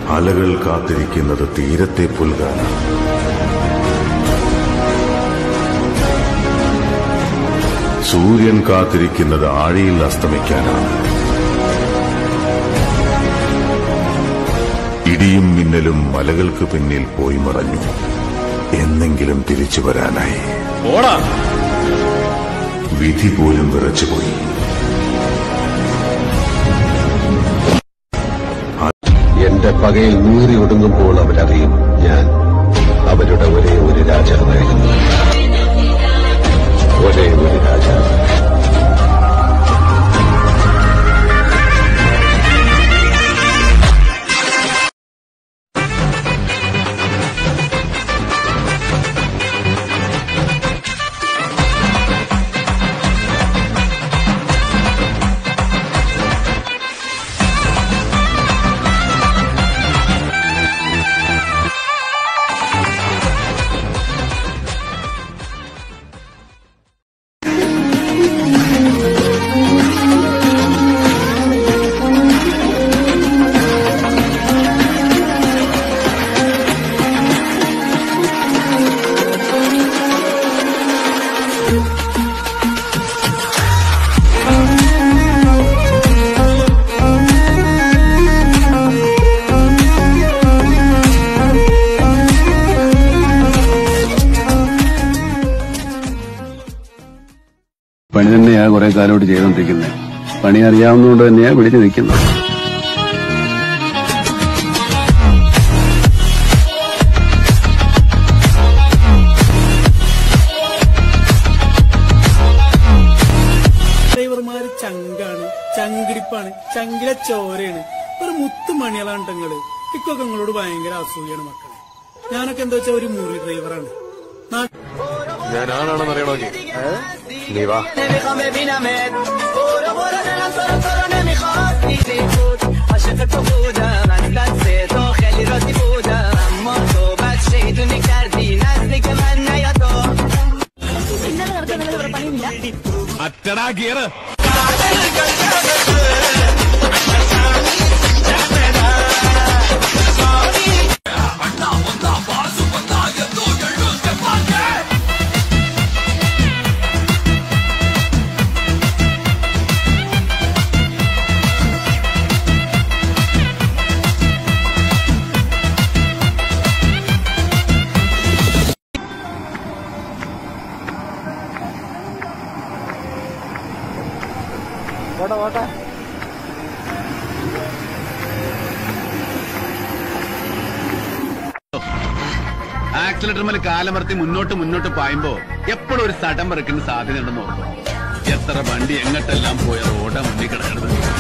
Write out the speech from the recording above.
അലകൾ കാത്തിരിക്കുന്നത് തീരത്തെ പുൽകാനാണ് സൂര്യൻ കാത്തിരിക്കുന്നത് ആഴിയിൽ അസ്തമിക്കാനാണ് ഇടിയും മിന്നലും മലകൾക്ക് പിന്നിൽ പോയി മറഞ്ഞു എന്നെങ്കിലും തിരിച്ചു വരാനായി ഓടാ വിധി പോലും വിറച്ചുപോയി എന്റെ പകയിൽ നീറി ഒടുങ്ങുമ്പോൾ അവരറിയും ഞാൻ അവരുടെ ഒരേ ഒരു രാജാവായിരുന്നു ഒരേ ഒരു രാജാവ് പണി തന്നെയാ കുറെ കാലോട്ട് ചെയ്തോണ്ടിരിക്കുന്നത് പണി അറിയാവുന്നതുകൊണ്ട് തന്നെയാ വിളിച്ചു നിൽക്കുന്നത് ഡ്രൈവർമാര് ചങ്കാണ് ചങ്കിടിപ്പാണ് ചങ്കിലെ ചോരയാണ് ഒരു മുത്തുമണികളാണ് നിങ്ങള് ഇക്കൊക്കെ നിങ്ങളോട് ഭയങ്കര അസൂയാണ് മക്കളെ ഞാനൊക്കെ എന്താ വെച്ചാ ഒരു മുറി ഡ്രൈവറാണ് നാ- ഞാൻ ആണാണെന്ന് അറിയണമെങ്കിൽ നീ വാ نمیخوام ببینمت برو برو دلم تو رو تو رو نمیخواد دیدی بود عاشق تو بودم از دست تو خیلی راضی بودم اما تو بد شیطونی کردی نزدیک من نیا تو അറ്റടാ ഗിയർ ആക്സിലേറ്റർ മേലെ കാലമർത്തി മുന്നോട്ട് മുന്നോട്ട് പായുമ്പോ എപ്പോഴും ഒരു സടം പെറുക്കുന്ന സാധ്യത ഉണ്ടെന്ന് ഓർക്കും എത്ര വണ്ടി എങ്ങോട്ടെല്ലാം പോയ റോഡ മുന്നിൽ കിടക്കണത്